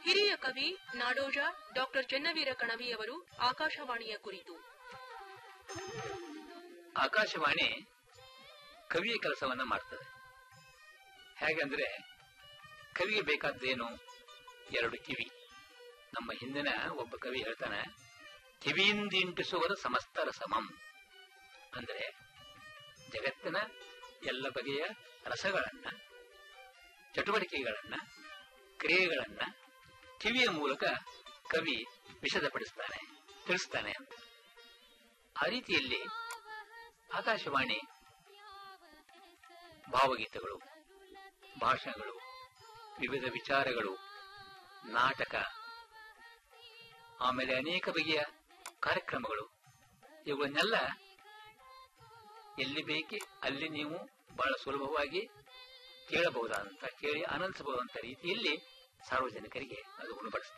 ಹಿರಿಯ ಕವಿ ನಾಡೋಜ ಡಾಕ್ಟರ್ ಚೆನ್ನವೀರ ಕಣವಿಯವರು ಆಕಾಶವಾಣಿಯ ಕುರಿತು ಆಕಾಶವಾಣಿ ಕವಿಯ ಕೆಲಸವನ್ನ ಮಾಡ್ತದೆ ಹೇಗಂದ್ರೆ ಕವಿಗೆ ಬೇಕಾದ್ದೇನು ಎರಡು ಕಿವಿ ನಮ್ಮ ಹಿಂದಿನ ಒಬ್ಬ ಕವಿ ಹೇಳ್ತಾನೆ ಕಿವಿಯಿಂದಿಂಟಿಸುವುದು ಸಮಸ್ತ ಸಮಂ ಅಂದ್ರೆ ಜಗತ್ತಿನ ಎಲ್ಲ ಬಗೆಯ ರಸಗಳನ್ನ ಚಟುವಟಿಕೆಗಳನ್ನ ಕ್ರಿಯೆಗಳನ್ನ ಕಿವಿಯ ಮೂಲಕ ಕವಿ ವಿಶದಪಡಿಸ್ತಾನೆ ತಿಳಿಸ್ತಾನೆ ಅಂತ ಆ ರೀತಿಯಲ್ಲಿ ಆಕಾಶವಾಣಿ ಭಾವಗೀತೆಗಳು ಭಾಷಣಗಳು ವಿವಿಧ ವಿಚಾರಗಳು ನಾಟಕ ಆಮೇಲೆ ಅನೇಕ ಬಗೆಯ ಕಾರ್ಯಕ್ರಮಗಳು ಇವುಗಳನ್ನೆಲ್ಲ ಎಲ್ಲಿ ಬೇಕೆ ಅಲ್ಲಿ ನೀವು ಬಹಳ ಸುಲಭವಾಗಿ ಕೇಳಬಹುದಾದಂತ ಕೇಳಿ ಆನಂದಿಸಬಹುದಂತ ರೀತಿಯಲ್ಲಿ ಸಾರ್ವಜನಿಕರಿಗೆ ಅದು ಉಣಬಡಿಸ್ತದೆ